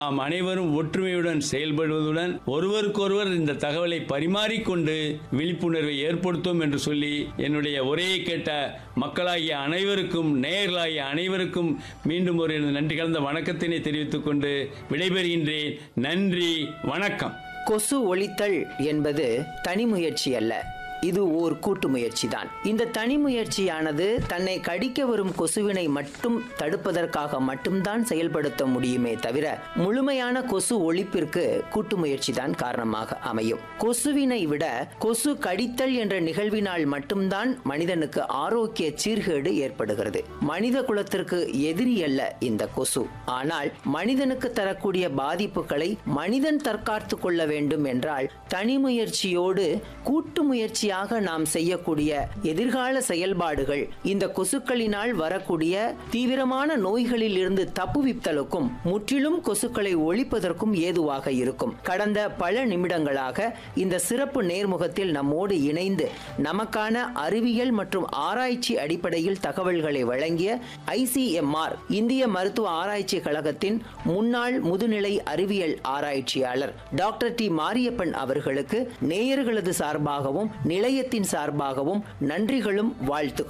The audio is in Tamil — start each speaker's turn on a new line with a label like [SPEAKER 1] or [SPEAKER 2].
[SPEAKER 1] நாம் அனைவரும் ஒற்றுமையுடன் செயல்படுவதுடன் ஒருவருக்கொருவர் இந்த தகவலை பரிமாறிக்கொண்டு விழிப்புணர்வை ஏற்படுத்தும் என்று சொல்லி என்னுடைய உரையை கேட்ட மக்களாகிய அனைவருக்கும் நேயர்களாகிய அனைவருக்கும் மீண்டும் ஒரு நன்றி கலந்த வணக்கத்தினை தெரிவித்துக் கொண்டு விடைபெறுகின்றேன் நன்றி வணக்கம்
[SPEAKER 2] கொசு ஒழித்தல் என்பது தனி முயற்சி அல்ல இது ஓர் கூட்டு முயற்சிதான் இந்த தனி முயற்சியானது தன்னை கடிக்க வரும் கொசுவினை மட்டும் தடுப்பதற்காக மட்டும்தான் செயல்படுத்த முடியுமே தவிர முழுமையான கொசு ஒழிப்பிற்கு கூட்டு முயற்சிதான் காரணமாக அமையும் கொசுவினை விட கொசு கடித்தல் என்ற நிகழ்வினால் மட்டும்தான் மனிதனுக்கு ஆரோக்கிய சீர்கேடு ஏற்படுகிறது மனித குலத்திற்கு எதிரி அல்ல இந்த கொசு ஆனால் மனிதனுக்கு தரக்கூடிய பாதிப்புகளை மனிதன் தற்காத்து கொள்ள வேண்டும் என்றால் தனி முயற்சியோடு கூட்டு முயற்சியாக நாம் செய்யக்கூடிய எதிர்கால செயல்பாடுகள் இந்த கொசுக்களினால் வரக்கூடிய தீவிரமான நோய்களில் இருந்து தப்புவித்தலுக்கும் முற்றிலும் கொசுக்களை ஒழிப்பதற்கும் ஏதுவாக இருக்கும் கடந்த பல நிமிடங்களாக இந்த சிறப்பு நேர்முகத்தில் நம்மோடு இணைந்து நமக்கான அறிவியல் மற்றும் ஆராய்ச்சி அடிப்படையில் தகவல்களை வழங்கிய ஐசிஎம்ஆர் இந்திய மருத்துவ ஆராய்ச்சி கழகத்தின் முன்னாள் முதுநிலை அறிவியல் ஆராய்ச்சியாளர் டாக்டர் டி மாரியப்பன் அவர்களுக்கு நேயர்களது சார்பாகவும் நிலையத்தின் சார்பாகவும் நன்றிகளும் வாழ்த்துக்களும்